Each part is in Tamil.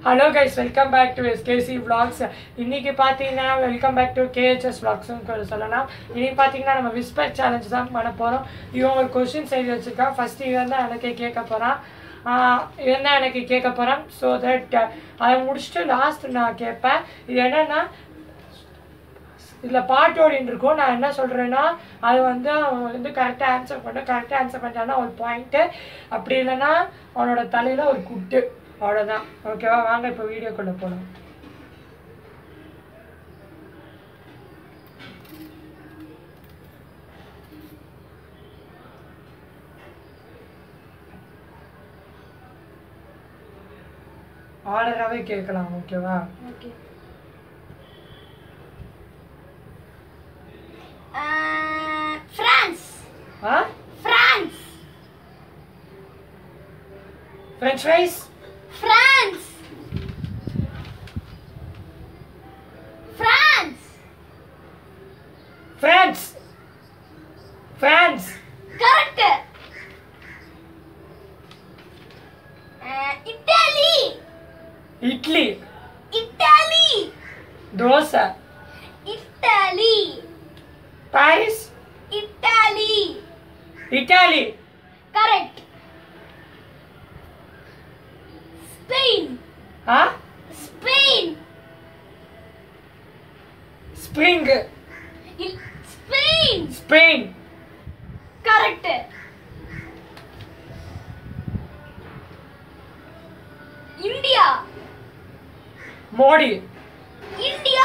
Hello guys welcome back to SKC vlogs இன்னைக்கு பார்த்தீங்கன்னா வெல்கம் பேக் டு கேஹெச்எஸ் vlogsனு சொல்லலாம் இன்னைக்கு பார்த்தீங்கன்னா நம்ம விஸ்பர் சேலஞ்ச் தான் பண்ண போகிறோம் இவன் ஒரு கொஷின் செய்து வச்சிருக்கான் ஃபர்ஸ்ட் இவன் தான் எனக்கு கேட்க போகிறான் இவன் தான் எனக்கு கேட்க போகிறான் ஸோ தட் அதை முடிச்சுட்டு லாஸ்ட் நான் கேட்பேன் இது என்னன்னா இதில் பாட்டோடின்னு இருக்கும் நான் என்ன சொல்கிறேன்னா அது வந்து அவன் வந்து கரெக்டாக ஆன்சர் பண்ண கரெக்டாக ஆன்சர் பண்ணிட்டான்னா ஒரு பாயிண்ட்டு அப்படி இல்லைன்னா அவனோட தலையில் ஒரு குட்டு அவ்வளோதான் ஓகேவா வாங்க இப்போ வீடியோக்குள்ளே போகலாம் ஆர்டராகவே கேட்கலாம் ஓகேவா Okay. Uh, France. ஆ France. French fries France. France. France France Correct. Uh, Italy. Idli Italy. Dosa Italy. Paris Italy. Italy Correct. Spain. ஆ Spain. Spring Il- Spain. Spain Correct. India. Modi India.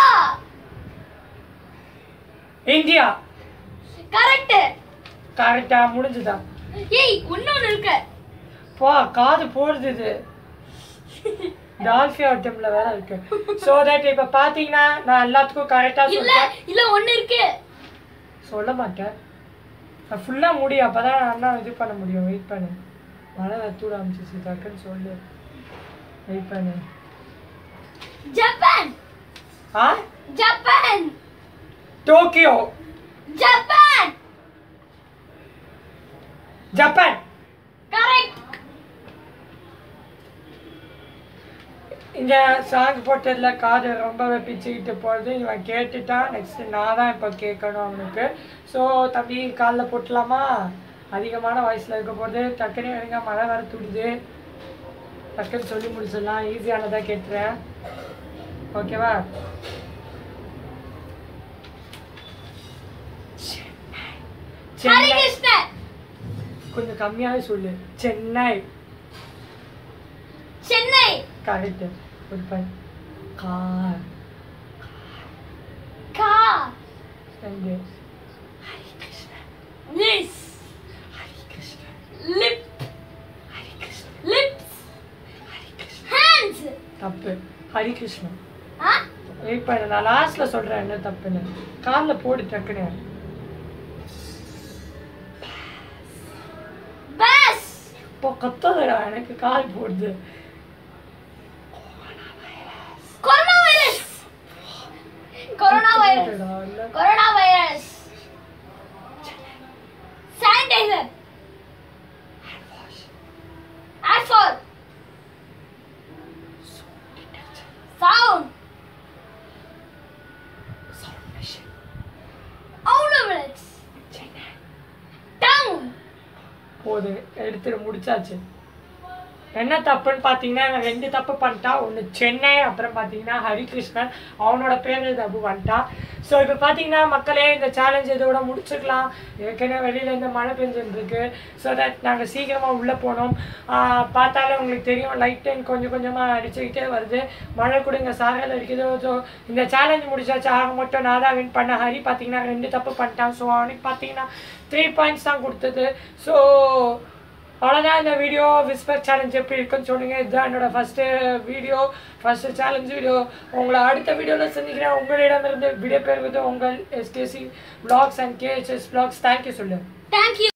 India Correct. கரெக்டா முடிஞ்சுதா ஏய் இன்னொன்னு இருக்கு போ காது போடுது இது டால்ஃபி ஐட்டம்ல வேற இருக்கு ஸோ தட் இப்போ பார்த்தீங்கன்னா நான் எல்லாத்துக்கும் கரெக்டாக இல்ல சொல்றேன் இல்ல ஒண்ணு இருக்கு சொல்ல மாட்டேன் நான் ஃபுல்லாக முடியும் அப்போ தான் அண்ணா இது பண்ண முடியும் வெயிட் பண்ணு மழை தூட அமைச்சிச்சு டக்குன்னு சொல்லு வெயிட் பண்ணு ஜப்பான் ஆ Japan Tokyo Japan Japan correct இந்த சாங் போட்டதுல காது ரொம்பவே பிச்சுக்கிட்டு போகுது இவன் கேட்டுட்டான் நெக்ஸ்ட் நான் தான் இப்போ கேட்கணும் அவனுக்கு ஸோ தம்பி காலில் போட்டலாமா அதிகமான வயசில் இருக்க போது டக்குன்னு எடுங்க மழை வர துடுது டக்குன்னு சொல்லி முடிச்சிடலாம் ஈஸியானதாக கேட்டுறேன் ஓகேவா சென்னை ஹரிகிருஷ்ணன் கொஞ்சம் கம்மியாகவே சொல்லு சென்னை சென்னை கரெக்டு ஒரு பை கார் கா ரெண்டு லிஸ் லிப் லிப்ஸ் ஹேண்ட்ஸ் தப்பு ஹரிகிருஷ்ணன் ஆ வெயிட் பண்ணு நான் லாஸ்ட்ல சொல்றேன் என்ன தப்புன்னு காலில் போடு டக்குன்னு பஸ் இப்போ கத்தாதடா எனக்கு கால் போடுது கொரோனா வைரஸ் கொரோனா வைரஸ் கத்தாதடா, இல்ல. கொரோனா வைரஸ் சானிடைசர் ஏர்ஃபால் சவுண்ட் அவுடபிளக்ஸ் டவுன் போது எடுத்துட்டு முடிச்சாச்சு என்ன தப்புன்னு பார்த்தீங்கன்னா இவன் ரெண்டு தப்பு பண்ணிட்டான் ஒன்று சென்னை அப்புறம் பார்த்தீங்கன்னா ஹரிகிருஷ்ணன் அவனோட பேர் தப்பு பண்ணிட்டான் ஸோ இப்போ பார்த்தீங்கன்னா மக்களே இந்த சேலஞ்ச் இதோட முடிச்சுக்கலாம் ஏற்கனவே வெளியில் இந்த மழை பெஞ்சுட்டு இருக்கு ஸோ தட் நாங்கள் சீக்கிரமாக உள்ளே போனோம் ஆஹ் பார்த்தாலே உங்களுக்கு தெரியும் லைட் டைம் கொஞ்சம் கொஞ்சமாக அடிச்சுக்கிட்டே வருது மழை கூட இங்கே சாரல் அடிக்குது ஸோ இந்த சேலஞ்ச் முடிச்சாச்சு ஆக மட்டும் நான் தான் வின் பண்ண ஹரி பார்த்தீங்கன்னா ரெண்டு தப்பு பண்ணிட்டான் ஸோ அவனுக்கு பார்த்தீங்கன்னா த்ரீ பாயிண்ட்ஸ் தான் கொடுத்தது ஸோ அவ்வளோதான் இந்த வீடியோ விஸ்பர் சேலஞ்ச் எப்படி இருக்குன்னு சொல்லுங்கள் இதுதான் என்னோட first video first challenge video உங்களை அடுத்த வீடியோவில் சந்திக்கிறேன் உங்களிடமிருந்து விடைபெறுவது உங்கள் SKC vlogs and KHS vlogs thank you சொல்லு தேங்க்யூ